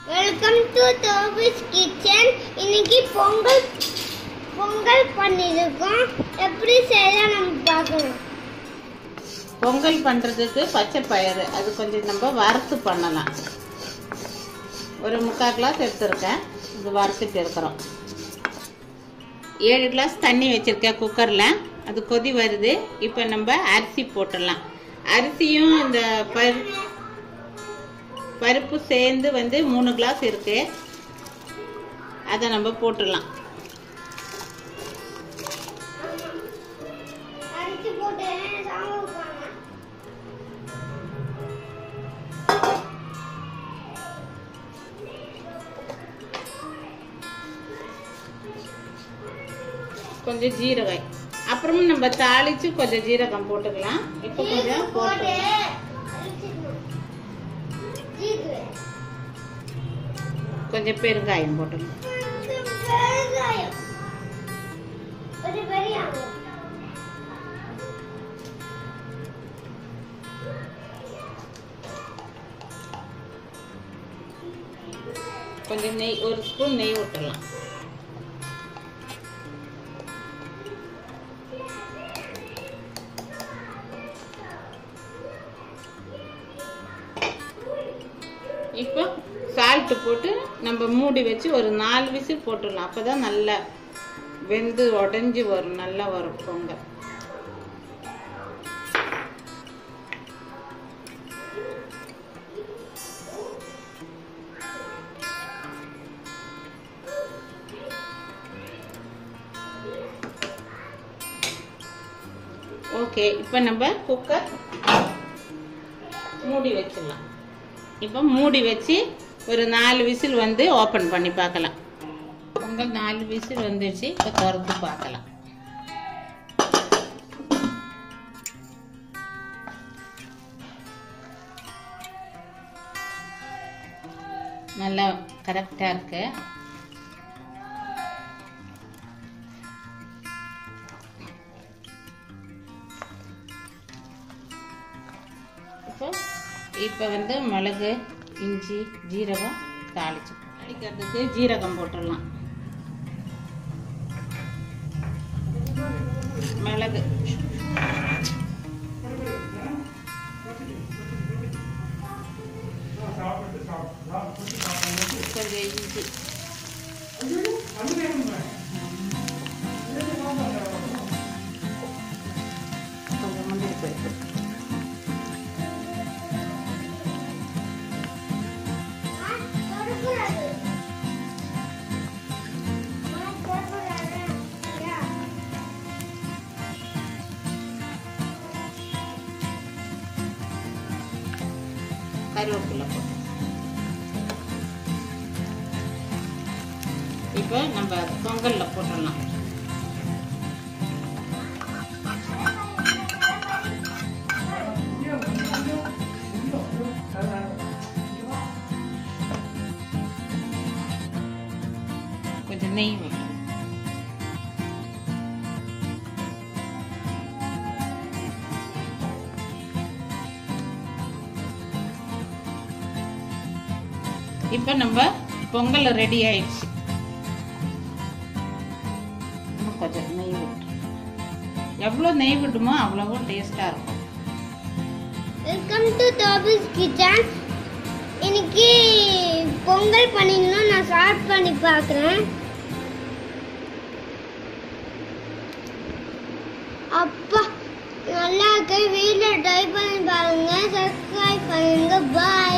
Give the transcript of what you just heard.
Welcome to தோபிஸ் kitchen இன்னைக்கு பொங்கல் பொங்கல் பண்ணியிருக்கோம் எப்படி செய்யலாம் நம்ம பார்க்கலாம் பொங்கல் பண்ணுறதுக்கு பச்சை பயிறு அது கொஞ்சம் நம்ம வறுத்து பண்ணலாம் ஒரு முக்கால் கிளாஸ் எடுத்துருக்கேன் இது வறுத்துட்டு இருக்கிறோம் ஏழு கிளாஸ் தண்ணி வச்சுருக்கேன் குக்கரில் அது கொதி வருது இப்போ நம்ம அரிசி போட்டுடலாம் அரிசியும் இந்த பரு பருப்பு சேர்ந்து வந்து மூணு கிளாஸ் இருக்கு அதை நம்ம போட்டுடலாம் அரிசி போட்டு சாம்பார் பண்ணலாம் கொஞ்சம் ஜீரகம் அப்புறமும் நம்ம தாளிச்சு கொஞ்சம் ஜீரகம் போட்டுக்கலாம் இப்போ கொஞ்சம் போட்டு போட்டு அரிசிக்கணும். ஜீரகம். கொஞ்சம் பெருங்காயம் போட்டுக்கலாம் கொஞ்சம் பெருங்காயம். ஒரு பெரிய ஆம்பு. கொஞ்சம் நெய் ஒரு ஸ்பூன் நெய் விட்டுடலாம் இப்போ சால்ட்டு போட்டு நம்ம மூடி வச்சு ஒரு நாலு விசில் போட்டுடலாம் அப்போ தான் நல்லா வெந்து உடஞ்சி வரும் நல்லா வரும் பொங்கல் ஓகே இப்போ நம்ம குக்கர் மூடி வச்சிடலாம் இப்போ மூடி வச்சு ஒரு நாலு விசில் வந்து ஓப்பன் பண்ணி பார்க்கலாம் பொங்கல் நாலு விசில் வந்துடுச்சு இப்போ திறந்து பார்க்கலாம் நல்லா கரெக்டாக இருக்கு இப்போ இப்போ வந்து மிளகு இஞ்சி ஜீரகம் தாளிச்சு தாளிக்கிறதுக்கு ஜீரகம் போட்டுடலாம் மிளகு கொஞ்சம் இஞ்சி கொஞ்சம் முந்திரி பருப்பு ஆ, தொடக்கூடாது. ஆ, தொடக்கூடாது. யா. கருவேப்பிலை போட்டு இப்போ நம்ம பொங்கல்ல போட்டுடலாம் கொஞ்சம் நெய் விட்டு இப்போ நம்ம பொங்கல் ரெடி ஆயிடுச்சு இன்னும் கொஞ்சம் நெய் விட்டு எவ்வளோ நெய் விட்டுமோ அவ்வளவோ டேஸ்டாக இருக்கும் வெல்கம் டு தோபிஸ் கிச்சன் இன்னைக்கு பொங்கல் பண்ணிடணும் நான் ஸ்டார்ட் பண்ணி பார்க்குறேன் அப்பா நல்லா இருக்கு வீட்டில் ட்ரை பண்ணி பாருங்க சப்ஸ்கிரைப் பண்ணுங்க பாய்